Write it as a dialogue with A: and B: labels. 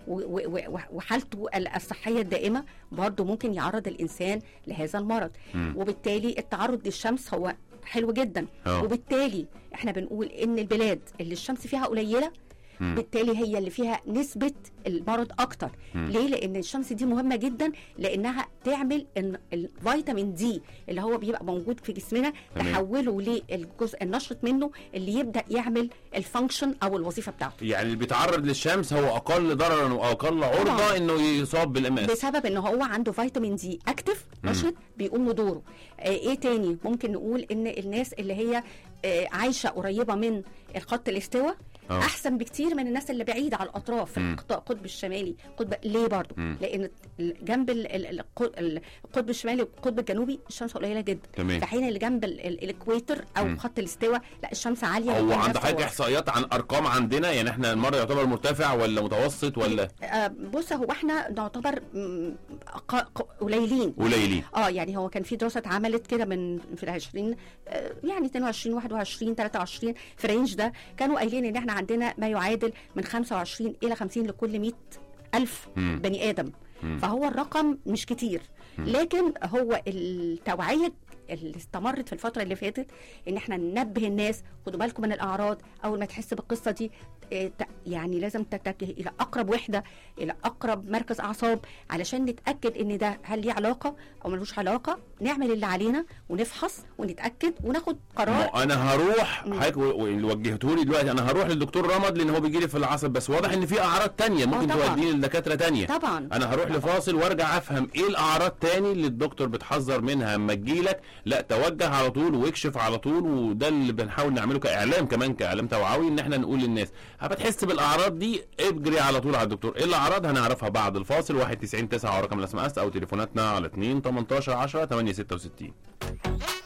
A: و- و- و- وحالته ال- الصحيه الدائمه برضه ممكن يعرض الانسان لهذا المرض
B: مم.
A: وبالتالي التعرض للشمس هو حلو جدا
B: اه.
A: وبالتالي احنا بنقول ان البلاد اللي الشمس فيها قليله
B: مم.
A: بالتالي هي اللي فيها نسبة المرض أكتر
B: مم.
A: ليه؟ لأن الشمس دي مهمة جدا لأنها تعمل إن الفيتامين دي اللي هو بيبقى موجود في جسمنا
B: تمام.
A: تحوله للجزء النشط منه اللي يبدأ يعمل الفانكشن أو الوظيفة بتاعته
B: يعني اللي بيتعرض للشمس هو اقل ضررا واقل عرضه
A: طبعاً.
B: انه يصاب بالام اس
A: بسبب ان هو عنده فيتامين دي اكتف
B: مم.
A: نشط بيقوم بدوره آه ايه تاني ممكن نقول ان الناس اللي هي آه عايشه قريبه من الخط الاستواء
B: آه.
A: احسن بكتير من الناس اللي بعيده على الاطراف في
B: مم.
A: القط- القطب الشمالي قطب ليه برضو
B: مم.
A: لان ال- جنب ال- ال- ال- القطب الشمالي والقطب الجنوبي الشمس قليله جدا
B: تمام
A: في حين اللي جنب ال- ال- الاكويتر او
B: مم.
A: خط الاستواء لا الشمس عاليه
B: هو
A: جداً
B: عند
A: نفس
B: حضرتك
A: الوقت.
B: احصائيات عن ارقام عندنا يعني احنا المره يعتبر مرتفع ولا متوسط ولا
A: آه، بص هو احنا نعتبر مم، ق- ق- قليلين
B: قليلين
A: اه يعني هو كان في دراسه اتعملت كده من في ال 20 آه، يعني 22 21 23 في الرينج ده كانوا قايلين ان احنا عندنا ما يعادل من 25 الى 50 لكل 100 الف
B: مم.
A: بني ادم
B: مم.
A: فهو الرقم مش كتير
B: مم.
A: لكن هو التوعيه اللي استمرت في الفتره اللي فاتت ان احنا ننبه الناس خدوا بالكم من الاعراض اول ما تحس بالقصه دي آه، ت- يعني لازم تتجه الى اقرب وحده الى اقرب مركز اعصاب علشان نتاكد ان ده هل ليه علاقه او ملوش علاقه نعمل اللي علينا ونفحص ونتاكد وناخد قرار
B: ما انا هروح
A: مم.
B: حضرتك و- واللي وجهته لي دلوقتي انا هروح للدكتور رمض لان هو بيجي لي في العصب بس واضح ان في اعراض تانية ممكن
A: طبعاً.
B: توديني لدكاتره تانية
A: طبعا
B: انا هروح لفاصل وارجع افهم ايه الاعراض تاني اللي الدكتور بتحذر منها اما تجيلك لا توجه على طول واكشف على طول وده اللي بنحاول نعمله كاعلام كمان كاعلام توعوي ان احنا نقول للناس هتحس بالاعراض دي اجري على طول على الدكتور ايه الاعراض هنعرفها بعد الفاصل 1 90 9 رقم الاس ام اس او تليفوناتنا على 2 18 10 8 66